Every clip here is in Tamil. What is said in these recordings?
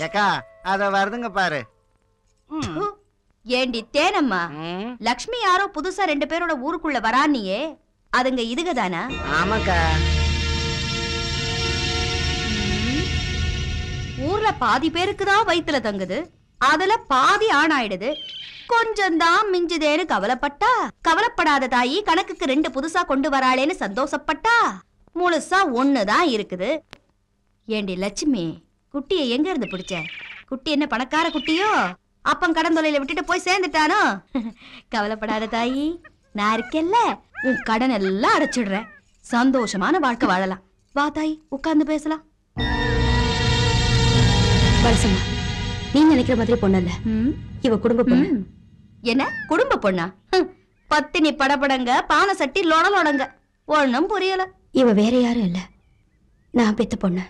ஏக்கா அத வருதுங்க பாரு ம். ஹு, ஏண்டி தேனம்மா ம். லக்ஷ்மி யாரோ புதுசா ரெண்டு பேரோட ஊருக்குள்ள வரானியே அதுங்க இதுக தானா ஆமாக்கா ஊர்ல பாதி பேருக்கு தான் வயித்துல தங்குது அதுல பாதி ஆணாயிடுது கொஞ்சம் தான் மிஞ்சுதேன்னு கவலைப்பட்டா கவலைப்படாத தாயி கணக்குக்கு ரெண்டு புதுசா கொண்டு வராளேன்னு சந்தோஷப்பட்டா முழுசா ஒண்ணுதான் இருக்குது ஏண்டி லட்சுமி குட்டியை எங்க இருந்து பிடிச்ச குட்டி என்ன பணக்கார குட்டியோ அப்பன் கடன் தொலைல விட்டுட்டு போய் சேர்ந்துட்டானோ கவலைப்படாத தாயி நான் இருக்கேல்ல உன் கடன் எல்லாம் அடைச்சிடுறேன் சந்தோஷமான வாழ்க்கை வாழலாம் வா தாய் உட்கார்ந்து பேசலாம் பரசம்மா நீ நினைக்கிற மாதிரி பொண்ணு இல்ல ம் இவ குடும்ப பொண்ணு ம். என்ன குடும்ப பொண்ணா ஹம், பத்தினி படபடங்க பானை சட்டி லொடலொடங்க ஒண்ணும் புரியல இவ வேற யாரும் இல்ல நான் பெத்த பொண்ணு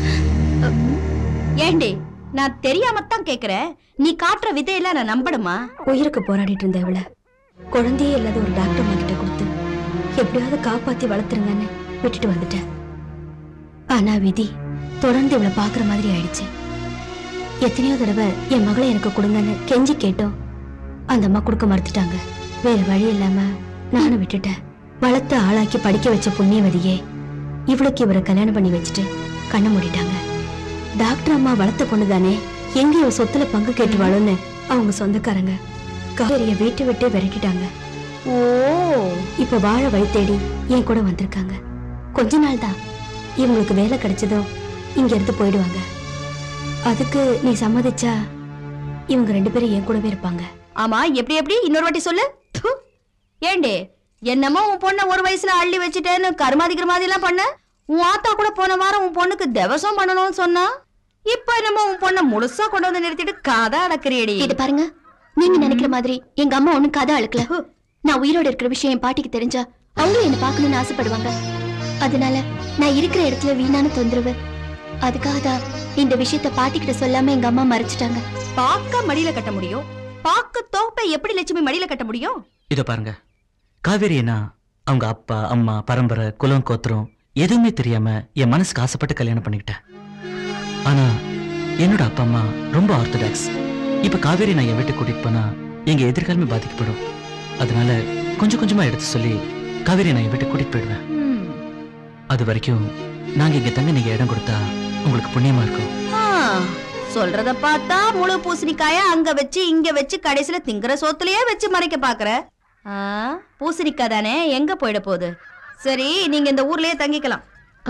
ஏண்டி நான் தெரியாமத்தான் கேக்குறேன் நீ காட்டுற விதையெல்லாம் நான் நம்பணுமா உயிருக்கு போராடிட்டு இருந்த இவள குழந்தையே இல்லாத ஒரு டாக்டர் அம்மா கிட்ட கொடுத்து எப்படியாவது காப்பாத்தி வளர்த்துருங்கன்னு விட்டுட்டு வந்துட்டேன் ஆனா விதி தொடர்ந்து இவளை பாக்குற மாதிரி ஆயிடுச்சு எத்தனையோ தடவை என் மகளை எனக்கு கொடுங்கன்னு கெஞ்சி கேட்டோம் அந்த அம்மா கொடுக்க மறுத்துட்டாங்க வேற வழி இல்லாம நானும் விட்டுட்டேன் வளர்த்து ஆளாக்கி படிக்க வச்ச புண்ணியவதியே இவளுக்கு இவரை கல்யாணம் பண்ணி வச்சுட்டு கண்ணை மூடிட்டாங்க டாக்டர் அம்மா வளர்த்த பொண்ணுதானே எங்க இவ சொத்துல பங்கு கேட்டுவாளுன்னு அவங்க சொந்தக்காரங்க காவேரிய வீட்டை விட்டு விரட்டிட்டாங்க ஓ இப்ப வாழ வழி தேடி என் கூட வந்திருக்காங்க கொஞ்ச நாள் தான் இவங்களுக்கு வேலை கிடைச்சதும் இங்க இருந்து போயிடுவாங்க அதுக்கு நீ சம்மதிச்சா இவங்க ரெண்டு பேரும் என் கூடவே இருப்பாங்க ஆமா எப்படி எப்படி இன்னொரு வாட்டி சொல்லு ப்பு. ஏண்டி என்னமோ உன் பொண்ண ஒரு வயசுல அள்ளி வச்சுட்டேன்னு கருமாதி கருமாதி எல்லாம் பண்ண உன் ஆத்தா கூட போன வாரம் உன் பொண்ணுக்கு திவசம் பண்ணணும்னு சொன்னா இப்ப என்னமோ உன் பொண்ண முழுசா கொண்டு வந்து நிறுத்திட்டு கதை அடக்குறியடி இது பாருங்க நீங்க நினைக்கிற மாதிரி எங்க அம்மா ஒண்ணும் கதை அழுக்கல நான் உயிரோட இருக்கிற விஷயம் என் பாட்டிக்கு தெரிஞ்சா அவங்களும் என்ன பார்க்கணும்னு ஆசைப்படுவாங்க அதனால நான் இருக்கிற இடத்துல வீணான தொந்தரவு அதுக்காக தான் இந்த விஷயத்த பாட்டிக்கிட்ட சொல்லாம எங்க அம்மா மறைச்சிட்டாங்க பாக்க மடியில கட்ட முடியும் பாக்கு தோப்பை எப்படி லட்சுமி மடியில கட்ட முடியும் இதோ பாருங்க காவேரி என்ன அவங்க அப்பா அம்மா பரம்பரை குலம் கோத்திரம் எதுவுமே தெரியாம என் மனசுக்கு ஆசைப்பட்டு கல்யாணம் பண்ணிக்கிட்டேன் ஆனா என்னோட அப்பா அம்மா ரொம்ப ஆர்த்தடாக்ஸ் இப்ப காவேரி நான் என் வீட்டுக்கு கூட்டிட்டு போனா எங்க எதிர்காலமே பாதிக்கப்படும் அதனால கொஞ்சம் கொஞ்சமா எடுத்து சொல்லி காவேரி நான் என் வீட்டுக்கு கூட்டிட்டு போயிடுவேன் ம். அது வரைக்கும் நாங்க இங்க தங்க நீங்க இடம் கொடுத்தா உங்களுக்கு புண்ணியமா இருக்கும் ஆ, சொல்றத பார்த்தா முழு பூசணிக்காய அங்க வச்சு இங்க வச்சு கடைசில திங்கிற சோத்துலயே வச்சு மறைக்க பாக்குற ஆ, பூசணிக்காய் தானே எங்க போயிட போகுது சரி நீங்க இந்த ஊர்லயே தங்கிக்கலாம்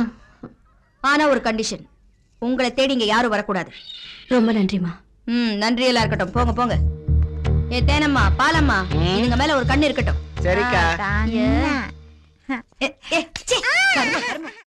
ஆனா ஒரு கண்டிஷன் உங்களை தேடி இங்க யாரும் வரக்கூடாது ரொம்ப நன்றிமா ம் நன்றி எல்லாம் இருக்கட்டும் போங்க போங்க ஏ தேனம்மா பாலம்மா இதுங்க மேல ஒரு கண்ணு இருக்கட்டும் சரிக்கா ஏ, ஏ, ஏ, சீ, கருமம், கருமம்.